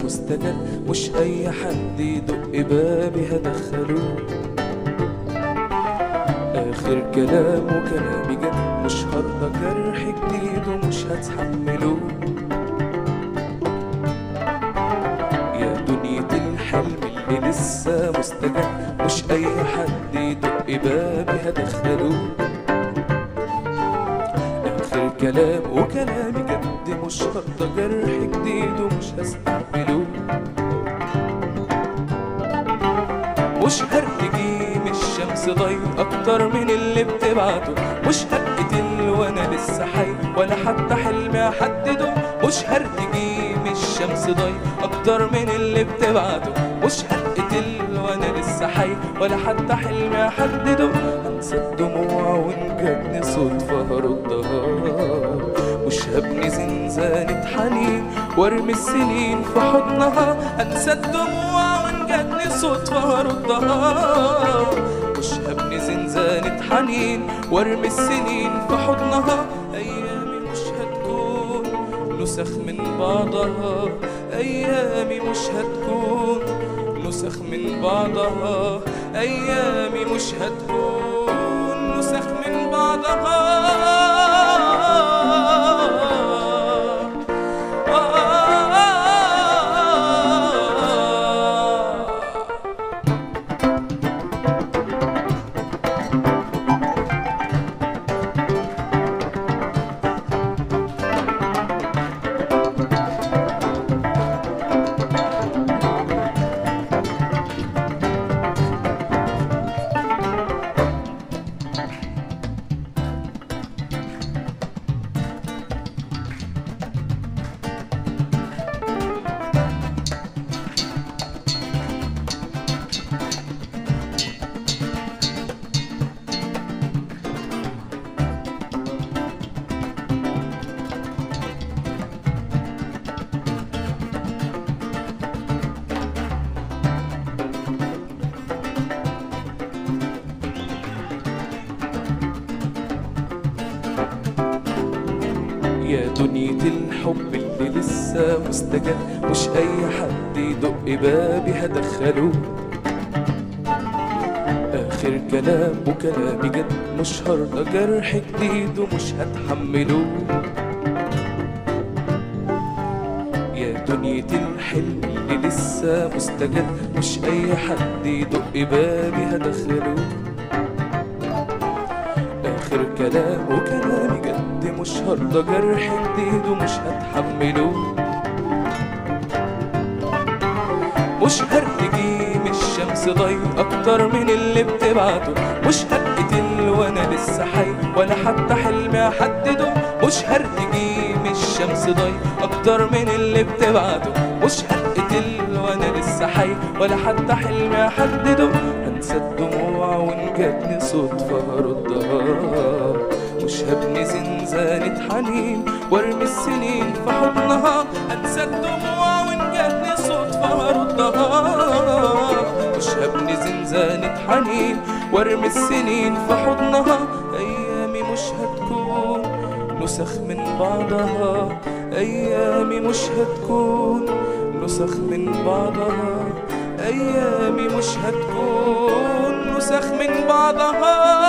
مستجد مش أي حد يدق بابي هدخله آخر كلام وكلامي جد مش هرضى جرح جديد ومش هتحمله يا دنيا الحلم اللي لسه مستجد مش أي حد يدق بابي هدخله آخر كلام وكلامي جد مش هرضى جرح جديد ومش هستقبله مش هرتجي من الشمس ضي أكتر من اللي بتبعته مش هقتل وأنا لسه حي ولا حتى حلمي أحدده مش هرتجي من الشمس ضي أكتر من اللي بتبعته مش هقتل وأنا لسه حي ولا حتى حلمي أحدده أنسى الدموع وإن جاتني صدفة هردها مش هبني زنزانة حنين وارمي السنين في حضنها انسى الدموع وان جاتني صدفة هردها مش هبني زنزانة حنين وارمي السنين في حضنها ايامي مش هتكون نسخ من بعضها ايامي مش هتكون نسخ من بعضها ايامي مش هتكون نسخ من بعضها يا دنيا الحب اللي لسه مستجد مش اي حد يدق بابي هدخله اخر كلام وكلامي جد مش هرضى جرح جديد ومش هتحمله يا دنيا الحلم اللي لسه مستجد مش اي حد يدق بابي هدخله آخر كلام وكلامي جد مش هرضى جرح جديد ومش هتحمله مش هرتجي من الشمس ضي أكتر من اللي بتبعته مش هقتل وأنا لسه حي ولا حتى حلمي أحدده مش هرتجي من الشمس ضي أكتر من اللي بتبعته مش هقتل وأنا لسه حي ولا حتى حلمي أحدده أنسى الدموع وإن جاتني صدفة هردها مش هبني زنزانة حنين وارمي السنين في حضنها انسى الدموع وان جاتني صدفة هردها مش هبني زنزانة حنين وارمي السنين في حضنها ايامي مش هتكون نسخ من بعضها ايامي مش هتكون نسخ من بعضها ايامي مش هتكون نسخ من بعضها